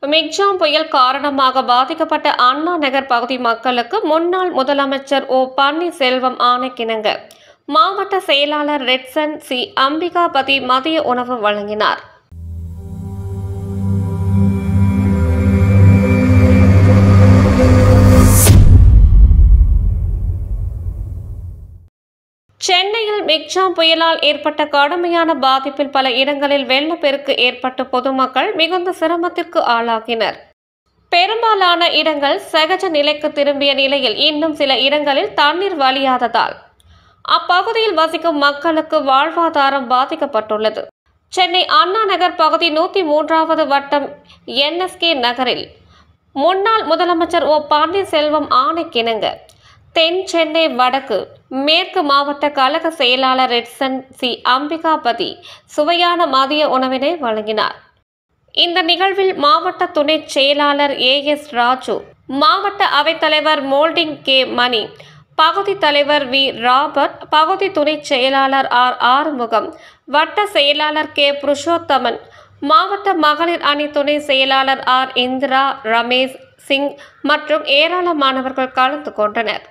Michaung புயல் காரணமாக பாதிக்கப்பட்ட அண்ணா நகர் பகுதி மக்களுக்கு முன்னாள் முதலமைச்சர் ஓ பன்னீர்செல்வம் ஆணைக்கிணங்க மாவட்ட செயலாளர் ரெட்சன் சி அம்பிகாபதி மதிய உணவு வழங்கினார் சென்னையில் மிக்ஜாம் புயலால் ஏற்பட்ட கடுமையான பாதிப்பில் பல இடங்களில் வெள்ளப்பெருக்கு ஏற்பட்டு பொதுமக்கள் மிகுந்த சிரமத்திற்கு ஆளாகினர் பெரும்பாலான இடங்கள் சகஜ நிலைக்கு திரும்பிய நிலையில் இன்னும் சில இடங்களில் தண்ணீர் வழியாததால் அப்பகுதியில் வசிக்கும் மக்களுக்கு வாழ்வாதாரம் பாதிக்கப்பட்டுள்ளது சென்னை அண்ணா நகர் பகுதி நூற்றி மூன்றாவது வட்டம் என்எஸ்கே நகரில் முன்னாள் முதலமைச்சர் ஓ பன்னீர்செல்வம் ஆணைக்கிணங்க தென் சென்னை வடக்கு மேற்கு மாவட்ட கழக செயலாளர் ரெட்சன் சி அம்பிகாபதி சுவையான மதிய உணவினை வழங்கினார் இந்த நிகழ்வில் மாவட்ட துணை செயலாளர் ஏ எஸ் ராஜு மாவட்ட அவைத்தலைவர் மோல்டிங் கே மணி பகுதி தலைவர் வி ராபர்ட் பகுதி துணை செயலாளர் ஆர் ஆறுமுகம் வட்ட செயலாளர் கே புருஷோத்தமன் மாவட்ட மகளிர் அணி துணை செயலாளர் ஆர் இந்திரா ரமேஷ் சிங் மற்றும் ஏராளமானவர்கள் கலந்து கொண்டனர்